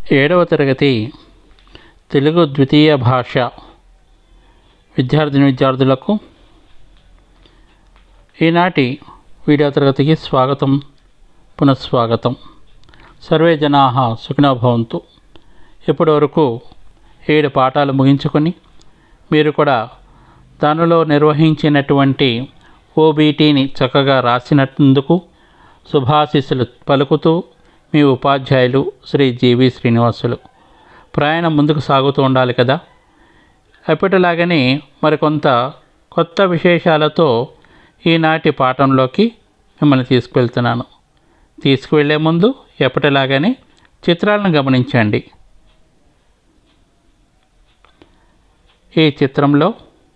ఏడవ తరగతి తెలుగు ద్వితీయ భాష విద్యార్థిని విద్యార్థులకు ఈనాటి వీడియో తరగతికి స్వాగతం పునఃస్వాగతం సర్వే జనా సుఖినో భవంతు ఇప్పటి వరకు ఏడు పాఠాలు ముగించుకొని మీరు కూడా దానిలో నిర్వహించినటువంటి ఓబీటీని చక్కగా రాసినందుకు శుభాశీస్సులు పలుకుతూ మీ ఉపాధ్యాయులు శ్రీ జీవి శ్రీనివాసులు ప్రయాణం ముందుకు సాగుతూ ఉండాలి కదా ఎప్పటిలాగనే మరికొంత కొత్త విశేషాలతో ఈనాటి పాఠంలోకి మిమ్మల్ని తీసుకువెళ్తున్నాను తీసుకువెళ్ళే ముందు ఎప్పటిలాగానే చిత్రాలను గమనించండి ఈ చిత్రంలో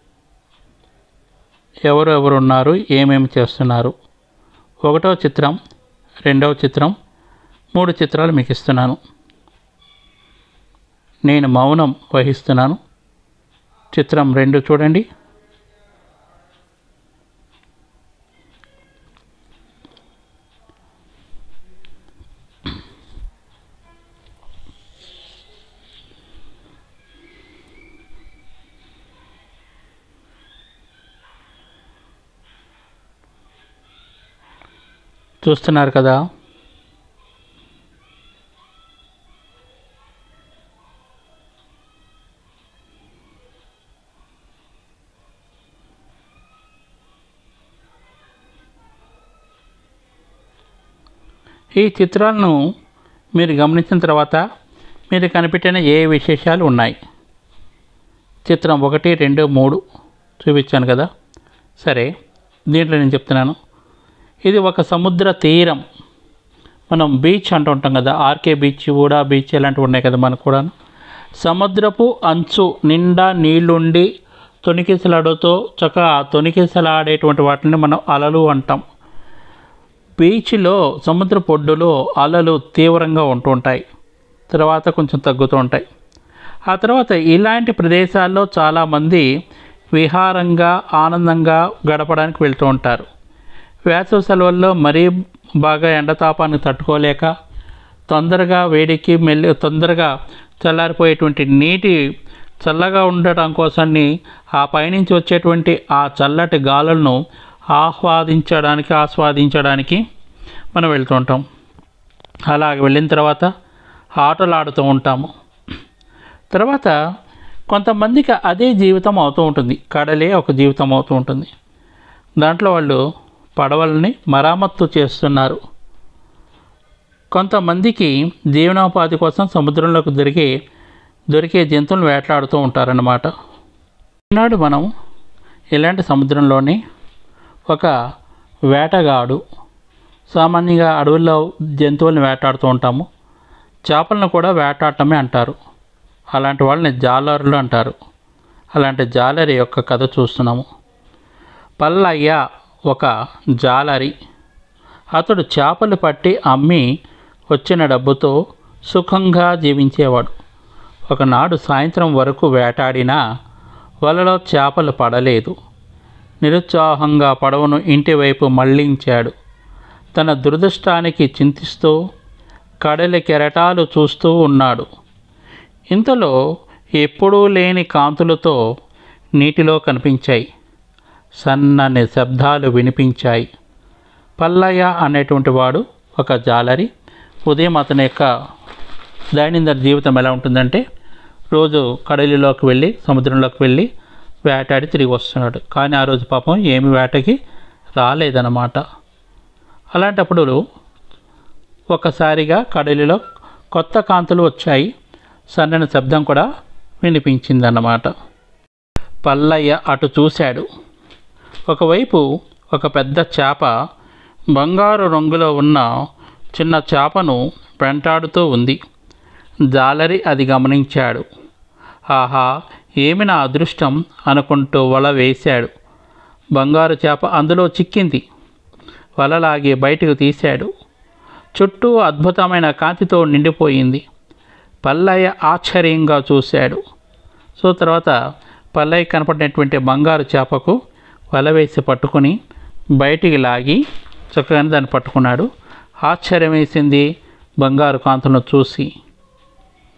ఎవరు ఎవరు ఉన్నారు ఏమేమి చేస్తున్నారు ఒకటో చిత్రం రెండవ చిత్రం మూడు చిత్రాలు మీకు ఇస్తున్నాను నేను మౌనం వహిస్తున్నాను చిత్రం రెండు చూడండి చూస్తున్నారు కదా ఈ చిత్రాలను మీరు గమనించిన తర్వాత మీరు కనిపెట్టిన ఏ విశేషాలు ఉన్నాయి చిత్రం ఒకటి రెండు మూడు చూపించాను కదా సరే దీంట్లో నేను చెప్తున్నాను ఇది ఒక సముద్ర తీరం మనం బీచ్ అంటూ ఉంటాం కదా ఆర్కే బీచ్ ఊడా బీచ్ ఇలాంటివి ఉన్నాయి కదా మనకు కూడా సముద్రపు అంచు నిండా నీళ్లుండి తొనికిసలాడుతూ చక్కగా తొనికిసలాడేటువంటి వాటిని మనం అలలు అంటాం బీచ్లో సముద్ర పొడ్డులో అలలు తీవ్రంగా ఉంటూ ఉంటాయి తర్వాత కొంచెం తగ్గుతూ ఉంటాయి ఆ తర్వాత ఇలాంటి ప్రదేశాల్లో చాలామంది విహారంగా ఆనందంగా గడపడానికి వెళ్తూ ఉంటారు వేసవి సెలవుల్లో మరీ బాగా ఎండతాపాన్ని తట్టుకోలేక తొందరగా వేడికి మెల్లి తొందరగా చల్లారిపోయేటువంటి నీటి చల్లగా ఉండటం కోసాన్ని ఆ పైనుంచి వచ్చేటువంటి ఆ చల్లటి గాలులను ఆహ్వాదించడానికి ఆస్వాదించడానికి మనం వెళ్తూ ఉంటాం అలాగ వెళ్ళిన తర్వాత ఆటలు ఆడుతూ ఉంటాము తర్వాత కొంతమందికి అదే జీవితం అవుతూ ఉంటుంది కడలే ఒక జీవితం అవుతూ ఉంటుంది దాంట్లో వాళ్ళు పడవల్ని మరామత్తు చేస్తున్నారు కొంతమందికి జీవనోపాధి కోసం సముద్రంలోకి దొరికే దొరికే జంతువులను వేటాడుతూ ఉంటారన్నమాట ఈనాడు మనం ఇలాంటి సముద్రంలోని ఒక వేటగాడు సామాన్యంగా అడవుల్లో జంతువులను వేటాడుతూ ఉంటాము చేపలను కూడా వేటాడటమే అంటారు అలాంటి వాళ్ళని జాలరులు అంటారు అలాంటి జాలరి యొక్క కథ చూస్తున్నాము పల్లయ్య ఒక జాలరి అతడు చేపలు పట్టి అమ్మి వచ్చిన డబ్బుతో సుఖంగా జీవించేవాడు ఒకనాడు సాయంత్రం వరకు వేటాడినా వలలో చేపలు పడలేదు నిరుత్సాహంగా పడవను ఇంటివైపు మళ్లించాడు తన దురదృష్టానికి చింతిస్తూ కడలి కెరటాలు చూస్తూ ఉన్నాడు ఇంతలో ఎప్పుడూ లేని కాంతులతో నీటిలో కనిపించాయి సన్నని శబ్దాలు వినిపించాయి పల్లయ్య అనేటువంటి వాడు ఒక జాలరి ఉదయం అతని యొక్క దైనందిన జీవితం ఎలా ఉంటుందంటే రోజు కడలిలోకి వెళ్ళి సముద్రంలోకి వెళ్ళి వేటాడి తిరిగి వస్తున్నాడు కానీ ఆ రోజు పాపం ఏమి వేటకి రాలేదన్నమాట అలాంటప్పుడు ఒక్కసారిగా కడలిలో కొత్త కాంతులు వచ్చాయి సన్నని శబ్దం కూడా వినిపించిందన్నమాట పల్లయ్య అటు చూశాడు ఒకవైపు ఒక పెద్ద చేప బంగారు రంగులో ఉన్న చిన్న చేపను వెంటాడుతూ ఉంది జాలరి అది గమనించాడు ఆహా ఏమి నా అదృష్టం అనుకుంటూ వల వేశాడు బంగారు చేప అందులో చిక్కింది వలలాగి బయటకు తీశాడు చుట్టూ అద్భుతమైన కాంతితో నిండిపోయింది పల్లయ్య ఆశ్చర్యంగా చూశాడు సో తర్వాత పల్లయ్య కనపడినటువంటి బంగారు చేపకు వల వేసి పట్టుకొని బయటికి లాగి చక్కగానే దాన్ని పట్టుకున్నాడు ఆశ్చర్యం వేసింది బంగారు కాంతులను చూసి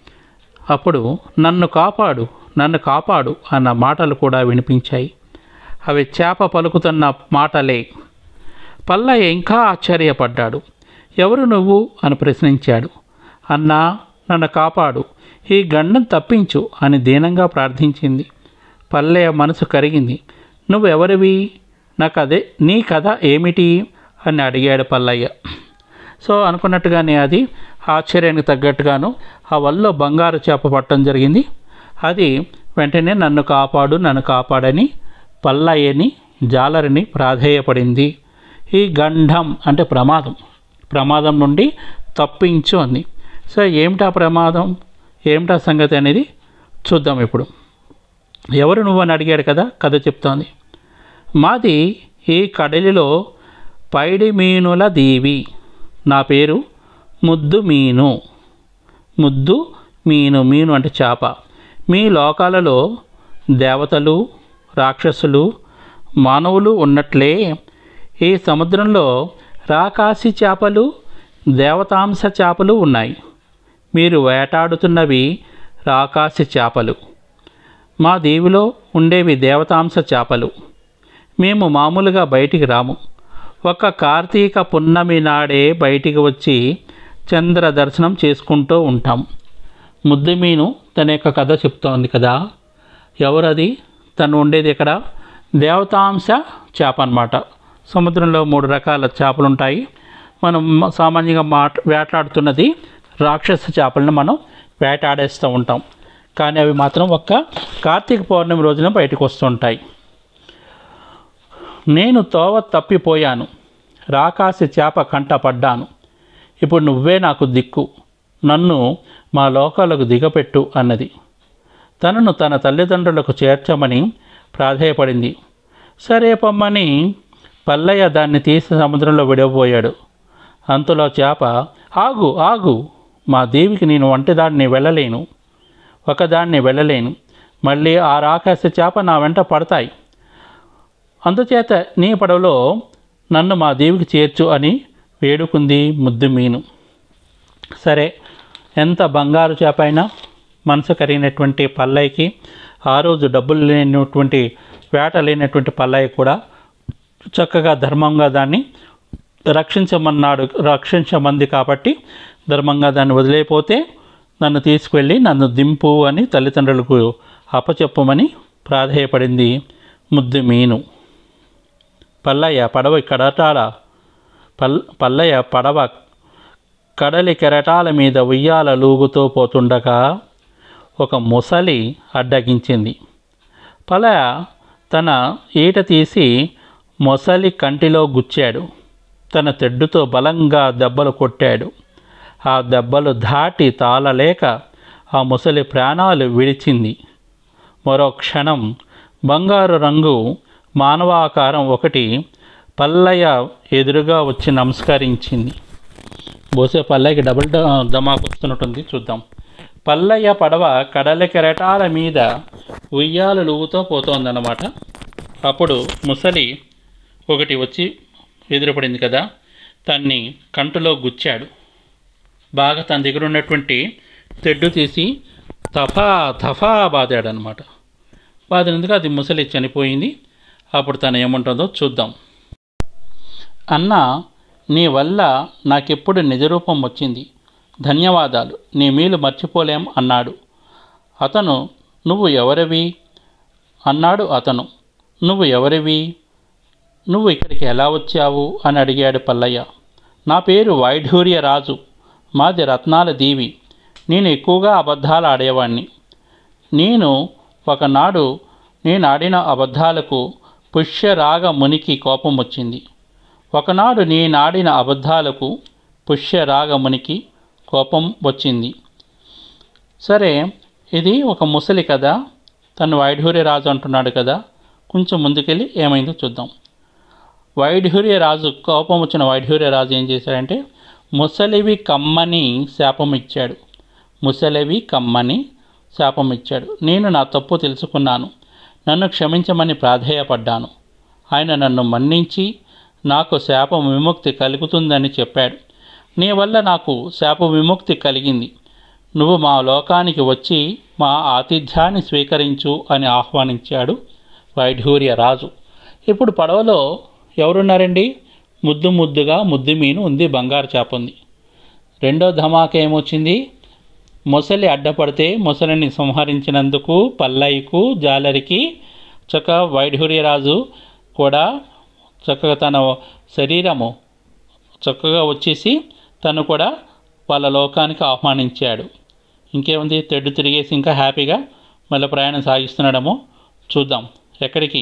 అప్పుడు నన్ను కాపాడు నన్ను కాపాడు అన్న మాటలు కూడా వినిపించాయి అవి చేప పలుకుతున్న మాటలే పల్లయ్య ఇంకా ఆశ్చర్యపడ్డాడు ఎవరు నువ్వు అని ప్రశ్నించాడు అన్నా నన్ను కాపాడు ఈ గండం తప్పించు అని దీనంగా ప్రార్థించింది పల్లెయ మనసు కరిగింది నువ్వు ఎవరివి నాకు అదే నీ కథ ఏమిటి అని అడిగాడు పల్లయ్య సో అనుకున్నట్టుగానే అది ఆశ్చర్యానికి తగ్గట్టుగాను ఆ వల్ల బంగారు చేప పట్టడం జరిగింది అది వెంటనే నన్ను కాపాడు నన్ను కాపాడని పల్లయ్యని జాలరిని ప్రాధేయపడింది ఈ గండం అంటే ప్రమాదం ప్రమాదం నుండి తప్పించు అంది సో ఏమిటా ప్రమాదం ఏమిటా సంగతి అనేది చూద్దాం ఇప్పుడు ఎవరు నువ్వు అని అడిగాడు కదా కథ చెప్తోంది మాది ఈ కడలిలో పైడి మీనుల దీవి నా పేరు ముద్దు మీను ముద్దు మీను మీను అంటే చేప మీ లోకాలలో దేవతలు రాక్షసులు మానవులు ఉన్నట్లే ఈ సముద్రంలో రాకాసి చేపలు దేవతాంశ చేపలు ఉన్నాయి మీరు వేటాడుతున్నవి రాకాసి చేపలు మా దీవిలో ఉండేవి దేవతాంశ చేపలు మేము మామూలుగా బయటికి రాము ఒక కార్తీక పున్నమి నాడే బయటికి వచ్చి చంద్ర దర్శనం చేసుకుంటూ ఉంటాం ముద్దు మీను తన యొక్క కథ చెప్తోంది కదా ఎవరది తను ఉండేది ఇక్కడ దేవతాంశ చేప అన్నమాట సముద్రంలో మూడు రకాల చేపలు ఉంటాయి మనం మ- సామాన్యంగా మాట వేటాడుతున్నది రాక్షస చేపలను మనం వేటాడేస్తూ ఉంటాం కానీ అవి మాత్రం ఒక్క కార్తీక పౌర్ణమి రోజున బయటకు వస్తుంటాయి నేను తోవ తప్పిపోయాను రాకాసి చేప కంట పడ్డాను ఇప్పుడు నువ్వే నాకు దిక్కు నన్ను మా లోకాలకు దిగపెట్టు అన్నది తనను తన తల్లిదండ్రులకు చేర్చమని ప్రాధేయపడింది సరే పొమ్మని పల్లయ్య దాన్ని తీసి సముద్రంలో విడవబోయాడు అంతలో చేప ఆగు ఆగు మా దేవికి నేను వంటిదాన్ని వెళ్ళలేను ఒకదాన్ని వెళ్ళలేను మళ్ళీ ఆ రాకాశ చేప నా వెంట పడతాయి అందుచేత నీ పడవలో నన్ను మా దేవికి చేర్చు అని వేడుకుంది ముద్దు మీను సరే ఎంత బంగారు చేప అయినా మనసు కరిగినటువంటి పల్లయ్యకి ఆ రోజు డబ్బులు లేనటువంటి వేట లేనటువంటి పల్లయ్య కూడా చక్కగా ధర్మంగా దాన్ని రక్షించమన్నాడు రక్షించమంది కాబట్టి ధర్మంగా దాన్ని వదిలేపోతే నన్ను తీసుకువెళ్ళి నన్ను దింపు అని తల్లిదండ్రులకు అప్పచెప్పమని ప్రాధేయపడింది ముద్దు మీను పల్లయ్య పడవ కడటాల పల్ పల్లయ్య పడవ కడలి కెరటాల మీద ఉయ్యాల లూగుతూ పోతుండగా ఒక ముసలి అడ్డగించింది పలయ తన ఈట తీసి మొసలి కంటిలో గుచ్చాడు తన తెడ్డుతో బలంగా దెబ్బలు కొట్టాడు ఆ దెబ్బలు దాటి తాళలేక ఆ ముసలి ప్రాణాలు విడిచింది మరో క్షణం బంగారు రంగు మానవాకారం ఒకటి పల్లయ్య ఎదురుగా వచ్చి నమస్కరించింది బోసే పల్లయ్యకి డబుల్ డ- ధమాక్ వస్తున్నట్టుంది చూద్దాం పల్లయ్య పడవ కడలి కెరటాల మీద ఉయ్యాలలుగుతో పోతోందన్నమాట అప్పుడు ముసలి ఒకటి వచ్చి ఎదురుపడింది కదా తన్ని కంటులో గుచ్చాడు బాగా తన దగ్గర ఉన్నటువంటి తెడ్డు తీసి తఫా తఫా బాదాడు అనమాట బాదినందుకు అది ముసలి చనిపోయింది అప్పుడు తను ఏముంటుందో చూద్దాం అన్న నీ వల్ల నాకెప్పుడు నిజరూపం వచ్చింది ధన్యవాదాలు నీ మీలు మర్చిపోలేం అన్నాడు అతను నువ్వు ఎవరివి అన్నాడు అతను నువ్వు ఎవరివి నువ్వు ఇక్కడికి ఎలా వచ్చావు అని అడిగాడు పల్లయ్య నా పేరు వైఢూర్య రాజు మాది రత్నాల దీవి నేను ఎక్కువగా అబద్ధాలు ఆడేవాణ్ణి నేను ఒకనాడు నేను ఆడిన అబద్ధాలకు పుష్యరాగ మునికి కోపం వచ్చింది ఒకనాడు నేనాడిన అబద్ధాలకు పుష్యరాగ మునికి కోపం వచ్చింది సరే ఇది ఒక ముసలి కదా తను వైఢూర్య రాజు అంటున్నాడు కదా కొంచెం ముందుకెళ్ళి ఏమైందో చూద్దాం వైఢూర్య రాజు కోపం వచ్చిన వైఢూర్య రాజు ఏం చేశాడంటే ముసలివి కమ్మని శాపం ఇచ్చాడు ముసలివి కమ్మని శాపం ఇచ్చాడు నేను నా తప్పు తెలుసుకున్నాను నన్ను క్షమించమని ప్రాధేయపడ్డాను ఆయన నన్ను మన్నించి నాకు శాప విముక్తి కలుగుతుందని చెప్పాడు నీ వల్ల నాకు శాప విముక్తి కలిగింది నువ్వు మా లోకానికి వచ్చి మా ఆతిథ్యాన్ని స్వీకరించు అని ఆహ్వానించాడు వైఢూర్య రాజు ఇప్పుడు పడవలో ఎవరున్నారండి ముద్దు ముద్దుగా ముద్దు మీను ఉంది బంగారు చేప ఉంది రెండో ధమాకా ఏమొచ్చింది మొసలి అడ్డపడితే మొసలిని సంహరించినందుకు పల్లయ్యకు జాలరికి చక్క వైఢూర్యరాజు కూడా చక్కగా తన శరీరము చక్కగా వచ్చేసి తను కూడా వాళ్ళ లోకానికి ఆహ్వానించాడు ఇంకేముంది తెడ్డు తిరిగేసి ఇంకా హ్యాపీగా మళ్ళీ ప్రయాణం సాగిస్తున్నాడేమో చూద్దాం ఎక్కడికి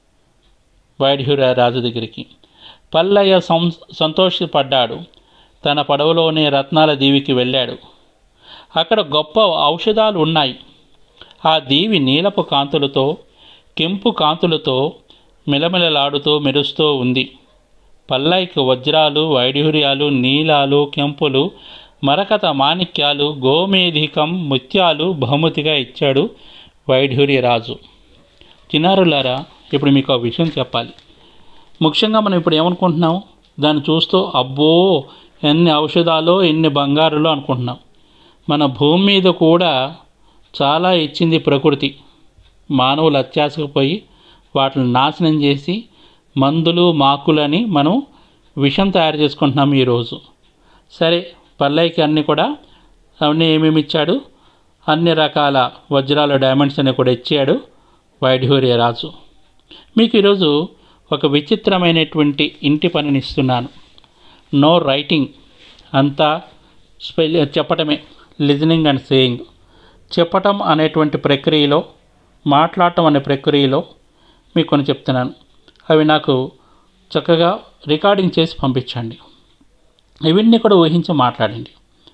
వైఢూర్య రాజు దగ్గరికి పల్లయ్య సం సంతోషపడ్డాడు తన పడవలోని రత్నాల దీవికి వెళ్ళాడు అక్కడ గొప్ప ఔషధాలు ఉన్నాయి ఆ దీవి నీలపు కాంతులతో కెంపు కాంతులతో మిలమిలలాడుతూ మెరుస్తూ ఉంది పల్లైకి వజ్రాలు వైఢూర్యాలు నీలాలు కెంపులు మరకత మాణిక్యాలు గోమేధికం ముత్యాలు బహుమతిగా ఇచ్చాడు వైఢూర్య రాజు చిన్నారులారా ఇప్పుడు మీకు ఒక విషయం చెప్పాలి ముఖ్యంగా మనం ఇప్పుడు ఏమనుకుంటున్నాం దాన్ని చూస్తూ అబ్బో ఎన్ని ఔషధాలు ఎన్ని బంగారులో అనుకుంటున్నాం మన భూమి మీద కూడా చాలా ఇచ్చింది ప్రకృతి మానవులు అత్యాశకు పోయి వాటిని నాశనం చేసి మందులు మాకులని మనం విషం తయారు చేసుకుంటున్నాం ఈరోజు సరే పల్లెకి అన్నీ కూడా అవన్నీ ఏమేమి ఇచ్చాడు అన్ని రకాల వజ్రాలు డైమండ్స్ అని కూడా ఇచ్చాడు వైఢూర్య రాజు మీకు ఈరోజు ఒక విచిత్రమైనటువంటి ఇంటి పనిని ఇస్తున్నాను నో రైటింగ్ అంతా స్పెల్ చెప్పటమే లిజనింగ్ అండ్ సేయింగ్ చెప్పటం అనేటువంటి ప్రక్రియలో మాట్లాడటం అనే ప్రక్రియలో మీకు కొన్ని చెప్తున్నాను అవి నాకు చక్కగా రికార్డింగ్ చేసి పంపించండి ఇవన్నీ కూడా ఊహించి మాట్లాడండి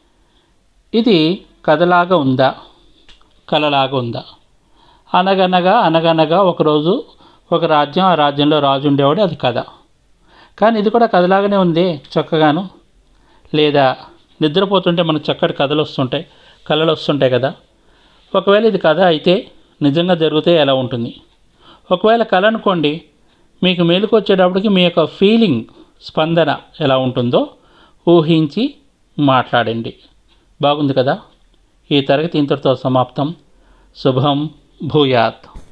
ఇది కథలాగా ఉందా కలలాగా ఉందా అనగనగా అనగనగా ఒకరోజు ఒక రాజ్యం ఆ రాజ్యంలో రాజు ఉండేవాడు అది కథ కానీ ఇది కూడా కథలాగానే ఉంది చక్కగాను లేదా నిద్రపోతుంటే మనకు చక్కటి కథలు వస్తుంటాయి కళలు వస్తుంటాయి కదా ఒకవేళ ఇది కథ అయితే నిజంగా జరిగితే ఎలా ఉంటుంది ఒకవేళ కళ అనుకోండి మీకు మేలుకు వచ్చేటప్పటికి మీ యొక్క ఫీలింగ్ స్పందన ఎలా ఉంటుందో ఊహించి మాట్లాడండి బాగుంది కదా ఈ తరగతి ఇంతటితో సమాప్తం శుభం భూయాత్